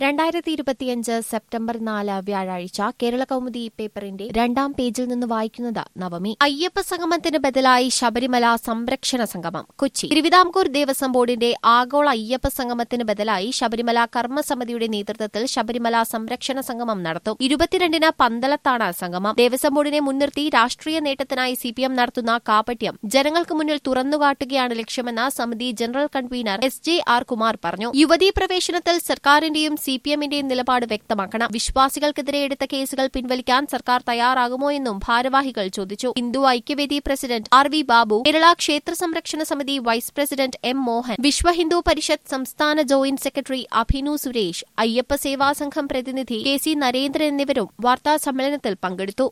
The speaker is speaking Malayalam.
രണ്ടായിരത്തി ഇരുപത്തിയഞ്ച് സെപ്റ്റംബർ നാല് വ്യാഴാഴ്ച കേരള കൗമുദി പേപ്പറിന്റെ രണ്ടാം പേജിൽ നിന്ന് വായിക്കുന്നത് നവമി അയ്യപ്പ സംഗമത്തിന് ബദലായി ശബരിമല സംരക്ഷണ സംഗമം കൊച്ചി തിരുവിതാംകൂർ ദേവസ്വം ബോർഡിന്റെ ആഗോള അയ്യപ്പ സംഗമത്തിന് ബദലായി ശബരിമല കർമ്മസമിതിയുടെ നേതൃത്വത്തിൽ ശബരിമല സംരക്ഷണ സംഗമം നടത്തും ഇരുപത്തിരണ്ടിന് പന്തളത്താണ് സംഗമം ദേവസ്വം ബോർഡിനെ മുൻനിർത്തി രാഷ്ട്രീയ നേട്ടത്തിനായി സിപിഎം നടത്തുന്ന കാപട്യം ജനങ്ങൾക്ക് മുന്നിൽ തുറന്നുകാട്ടുകയാണ് ലക്ഷ്യമെന്ന് സമിതി general convener S J R Kumar പറഞ്ഞു യുവതീ പ്രവേശനത്തിൽ സർക്കാരിന്റെയും സിപിഎമ്മിന്റെയും നിലപാട് വ്യക്തമാക്കണം വിശ്വാസികൾക്കെതിരെ എടുത്ത കേസുകൾ പിൻവലിക്കാൻ സർക്കാർ തയ്യാറാകുമോ എന്നും ഭാരവാഹികൾ ചോദിച്ചു Hindu Aikyavedi president R V Babu Kerala Kshetra Samrakshana Samithi vice president M Mohan Vishwa Hindu Parishad സംസ്ഥാന ജോയിന്റ് സെക്രട്ടറി അഭിനു സുരേഷ് അയ്യപ്പ സേവാ സംഘം പ്രതിനിധി കെ സി നരേന്ദ്രൻ എന്നിവരും വാർത്താ സമ്മേളനത്തിൽ പങ്കെടുത്തു